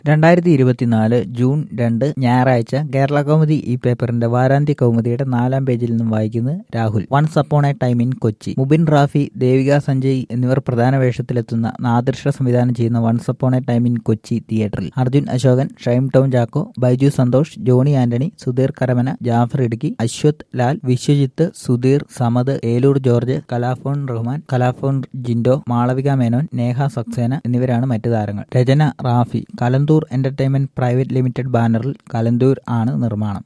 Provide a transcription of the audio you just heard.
രണ്ടായിരത്തി ഇരുപത്തിനാല് ജൂൺ രണ്ട് ഞായറാഴ്ച കേരള കൗമുദി ഈ പേപ്പറിന്റെ വാരാന്ത്യ കൗമുദിയുടെ നാലാം പേജിൽ നിന്നും വായിക്കുന്നത് Rahul once upon a time in Kochi Mubin Rafi Devika Sanjay എന്നിവർ പ്രധാന വേഷത്തിലെത്തുന്ന നാദിർഷ സംവിധാനം ചെയ്യുന്ന once upon a time in Kochi തിയേറ്ററിൽ Arjun Ashokan Shine Tom Chacko Baiju Santhosh Johny Antony Sudheer Karamana Jaffar Idukki Aswath Lal Vishwajith Sudheer Samad Eloor George കലാഫോൺ റഹ്മാൻ കലാഫോൺ ജിൻഡോ മാളവിക മേനോൻ നേഹ സക്സേന എന്നിവരാണ് മറ്റു താരങ്ങൾ രചന Rafi Kalanthoor entertainment private limited ബാനറിൽ കലന്തൂർ ആണ് നിർമ്മാണം